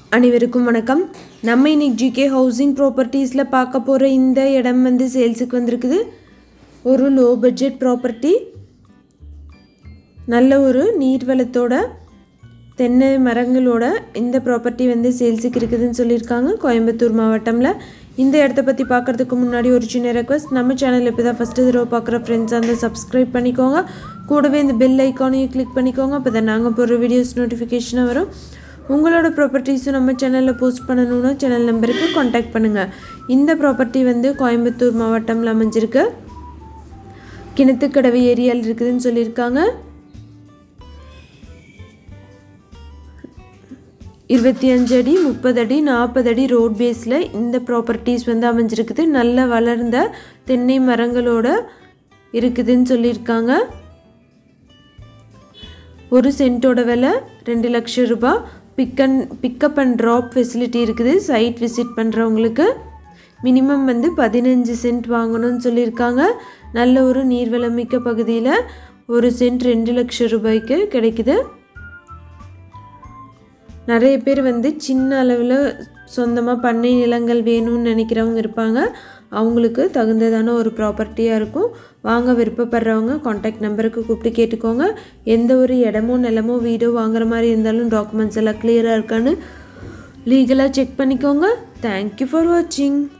அனைவருக்கும் வணக்கம் நம்ம இன்னைக்கு ஜிகே ஹவுசிங் ப்ராப்பர்ட்டிஸில் பார்க்க போகிற இந்த இடம் வந்து சேல்ஸுக்கு வந்திருக்குது ஒரு லோ பட்ஜெட் ப்ராப்பர்ட்டி நல்ல ஒரு நீர்வளத்தோட தென்னை மரங்களோட இந்த ப்ராப்பர்ட்டி வந்து சேல்ஸுக்கு இருக்குதுன்னு சொல்லியிருக்காங்க கோயம்புத்தூர் மாவட்டமில் இந்த இடத்த பற்றி பார்க்குறதுக்கு முன்னாடி ஒரு சின்ன ரெக்வஸ்ட் நம்ம சேனல் இப்போ தான் ஃபஸ்ட்டு தடவை பார்க்குற ஃப்ரெண்ட்ஸ் அந்த சப்ஸ்கிரைப் பண்ணிக்கோங்க கூடவே இந்த பெல் ஐக்கானையும் கிளிக் பண்ணிக்கோங்க அப்போ தான் நாங்கள் போடுற வீடியோஸ் நோட்டிஃபிகேஷனாக வரும் உங்களோட ப்ராப்பர்ட்டிஸும் நம்ம சேனலில் போஸ்ட் பண்ணணுன்னா சேனல் நம்பருக்கு காண்டாக்ட் பண்ணுங்கள் இந்த ப்ராப்பர்ட்டி வந்து கோயம்புத்தூர் மாவட்டமில் அமைஞ்சிருக்கு கிணத்துக்கடவு ஏரியாவில் இருக்குதுன்னு சொல்லியிருக்காங்க இருபத்தி அஞ்சு அடி முப்பது அடி நாற்பது அடி ரோட் பேஸில் இந்த ப்ராப்பர்ட்டிஸ் வந்து அமைஞ்சிருக்குது நல்ல வளர்ந்த தென்னை மரங்களோட இருக்குதுன்னு சொல்லியிருக்காங்க ஒரு சென்ட்டோட விலை ரெண்டு லட்சம் ரூபாய் pick and pickup and drop facility இருக்குது சைட் விசிட் பண்ணுறவங்களுக்கு மினிமம் வந்து பதினஞ்சு சென்ட் வாங்கணும்னு சொல்லியிருக்காங்க நல்ல ஒரு நீர்வளமிக்க பகுதியில் ஒரு சென்ட் ரெண்டு லட்சம் ரூபாய்க்கு கிடைக்குது நிறைய பேர் வந்து சின்ன அளவில் சொந்தமாக பண்ணை நிலங்கள் வேணும்னு நினைக்கிறவங்க இருப்பாங்க அவங்களுக்கு தகுந்ததான ஒரு ப்ராப்பர்ட்டியாக இருக்கும் வாங்க விருப்பப்படுறவங்க காண்டாக்ட் நம்பருக்கு கூப்பிட்டு கேட்டுக்கோங்க எந்த ஒரு இடமோ நிலமோ வீடோ வாங்குற மாதிரி இருந்தாலும் டாக்குமெண்ட்ஸ் எல்லாம் கிளியராக இருக்கான்னு லீகலாக செக் பண்ணிக்கோங்க தேங்க்யூ ஃபார் வாட்சிங்